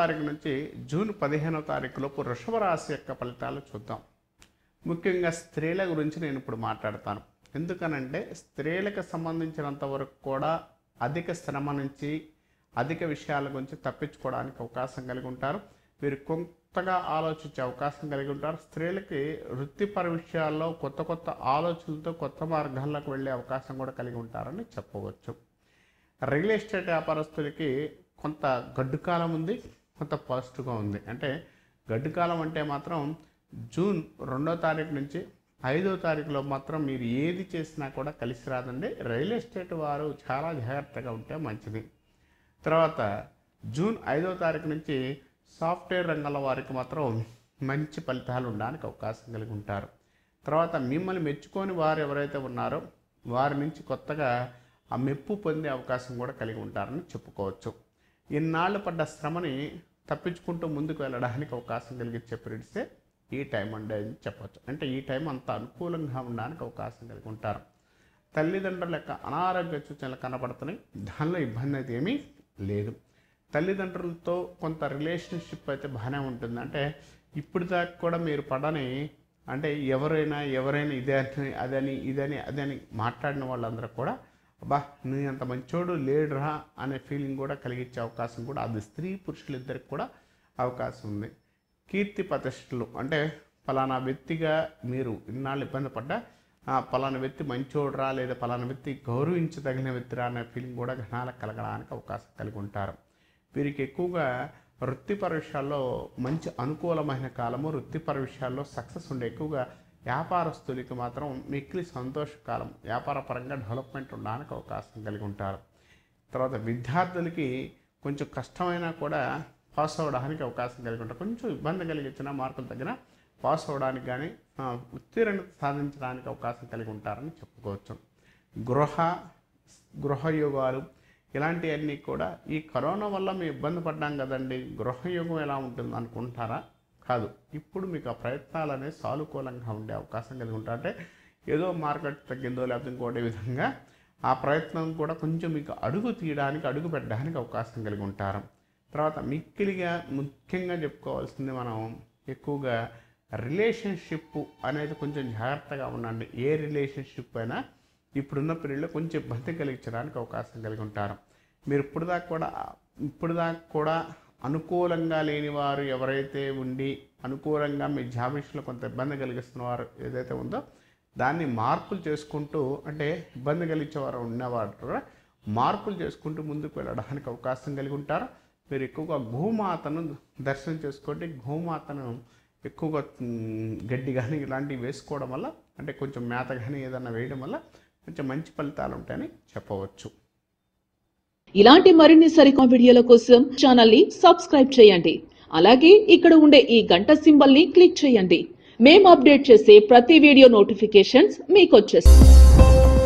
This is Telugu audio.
తారీఖు నుంచి జూన్ పదిహేనో తారీఖు లోపు వృషభ రాశి యొక్క ఫలితాలు చూద్దాం ముఖ్యంగా స్త్రీల గురించి నేను ఇప్పుడు మాట్లాడతాను ఎందుకనంటే స్త్రీలకు సంబంధించినంత వరకు కూడా అధిక శ్రమ నుంచి అధిక విషయాల గురించి తప్పించుకోవడానికి అవకాశం కలిగి ఉంటారు వీరు కొత్తగా ఆలోచించే అవకాశం కలిగి ఉంటారు స్త్రీలకి వృత్తిపర విషయాల్లో కొత్త కొత్త ఆలోచనలతో కొత్త మార్గాల్లోకి వెళ్ళే అవకాశం కూడా కలిగి ఉంటారని చెప్పవచ్చు రియల్ ఎస్టేట్ వ్యాపారస్తులకి కొంత గడ్డు కాలం ఉంది కొంత పాజిటివ్గా ఉంది అంటే గడ్డు కాలం అంటే మాత్రం జూన్ రెండో తారీఖు నుంచి ఐదో తారీఖులో మాత్రం మీరు ఏది చేసినా కూడా కలిసి రాదండి రియల్ ఎస్టేట్ వారు చాలా జాగ్రత్తగా ఉంటే మంచిది తర్వాత జూన్ ఐదో తారీఖు నుంచి సాఫ్ట్వేర్ రంగంలో వారికి మాత్రం మంచి ఫలితాలు ఉండడానికి అవకాశం కలిగి ఉంటారు తర్వాత మిమ్మల్ని మెచ్చుకొని వారు ఎవరైతే ఉన్నారో వారి నుంచి కొత్తగా ఆ మెప్పు పొందే అవకాశం కూడా కలిగి ఉంటారని చెప్పుకోవచ్చు ఇన్నాళ్ళు పడ్డ శ్రమని తప్పించుకుంటూ ముందుకు వెళ్ళడానికి అవకాశం కలిగించే పీరియడ్సే ఈ టైం అండి అని చెప్పొచ్చు అంటే ఈ టైం అంత అనుకూలంగా ఉండడానికి అవకాశం కలిగి ఉంటారు తల్లిదండ్రుల యొక్క అనారోగ్య సూచనలు కనబడుతున్నాయి దానిలో ఇబ్బంది అయితే ఏమీ లేదు తల్లిదండ్రులతో కొంత రిలేషన్షిప్ అయితే బాగానే ఉంటుంది అంటే ఇప్పుడు దాకా కూడా మీరు పడని అంటే ఎవరైనా ఎవరైనా ఇదే అని అదని ఇదని అదని మాట్లాడిన వాళ్ళందరూ కూడా అబ్బా నీ అంత మంచోడు లేడురా అనే ఫీలింగ్ కూడా కలిగించే అవకాశం కూడా అది స్త్రీ పురుషులిద్దరికి కూడా అవకాశం ఉంది కీర్తి ప్రతిష్టలు అంటే ఫలానా వ్యక్తిగా మీరు ఇన్నాళ్ళు ఇబ్బంది పడ్డా ఆ, పలానా వ్యక్తి మంచోడురా లేదా పలానా వ్యక్తి గౌరవించదగిన వ్యక్తిరా అనే ఫీలింగ్ కూడా ఘనాలకు కలగడానికి అవకాశం కలిగి ఉంటారు వీరికి ఎక్కువగా వృత్తిపర విషయాల్లో మంచి అనుకూలమైన కాలము వృత్తిపర విషయాల్లో సక్సెస్ ఉండే ఎక్కువగా వ్యాపారస్తులకి మాత్రం మిక్కిలి సంతోషకాలం వ్యాపార పరంగా డెవలప్మెంట్ ఉండడానికి అవకాశం కలిగి ఉంటారు తర్వాత విద్యార్థులకి కొంచెం కష్టమైనా కూడా పాస్ అవ్వడానికి అవకాశం కలిగి ఉంటారు కొంచెం ఇబ్బంది కలిగించిన మార్కులు తగ్గిన పాస్ అవ్వడానికి కానీ ఆ, ఉత్తీర్ణత సాధించడానికి అవకాశం కలిగి ఉంటారని చెప్పుకోవచ్చు గృహ గృహయోగాలు ఇలాంటివన్నీ కూడా ఈ కరోనా వల్ల మేము ఇబ్బంది పడ్డాం కదండి గృహయోగం ఎలా ఉంటుంది అనుకుంటారా కాదు ఇప్పుడు మీకు ఆ ప్రయత్నాలు అనేవి సానుకూలంగా ఉండే అవకాశం కలిగి ఉంటారు అంటే ఏదో మార్కెట్ తగ్గిందో లేకపోతే ఇంకోటి విధంగా ఆ ప్రయత్నం కూడా కొంచెం మీకు అడుగు తీయడానికి అడుగు పెట్టడానికి అవకాశం కలిగి ఉంటారు తర్వాత మిక్కిలిగా ముఖ్యంగా చెప్పుకోవాల్సింది మనం ఎక్కువగా రిలేషన్షిప్ అనేది కొంచెం జాగ్రత్తగా ఉండండి ఏ రిలేషన్షిప్ అయినా ఇప్పుడున్న పీరియడ్లో కొంచెం ఇబ్బంది కలిగించడానికి అవకాశం కలిగి ఉంటారు మీరు ఇప్పుడు దాకా కూడా ఇప్పుడు దాకా కూడా అనుకూలంగా లేని వారు ఎవరైతే ఉండి అనుకూలంగా మీ జాబ్ విషయంలో కొంత ఇబ్బంది కలిగిస్తున్న వారు ఏదైతే ఉందో దాన్ని మార్పులు చేసుకుంటూ అంటే ఇబ్బంది కలిగించేవారు ఉన్నవారు కూడా మార్పులు చేసుకుంటూ ముందుకు వెళ్ళడానికి అవకాశం కలిగి ఉంటారు మీరు ఎక్కువగా గోమాతను దర్శనం చేసుకోండి గోమాతను ఎక్కువగా మ్, గడ్డి కానీ ఇలాంటివి వేసుకోవడం వల్ల అంటే కొంచెం మేత కానీ ఏదైనా వేయడం వల్ల కొంచెం మంచి ఫలితాలు ఉంటాయని చెప్పవచ్చు ఇలాంటి మరిన్ని సరికొత్త వీడియోల కోసం ఛానల్ ని సబ్స్క్రైబ్ చేయండి అలాగే ఇక్కడ ఉండే ఈ గంట సింబల్ ని క్లిక్ చేయండి మేము అప్డేట్ చేసే ప్రతి వీడియో నోటిఫికేషన్స్ మీకు వచ్చేస్తాయి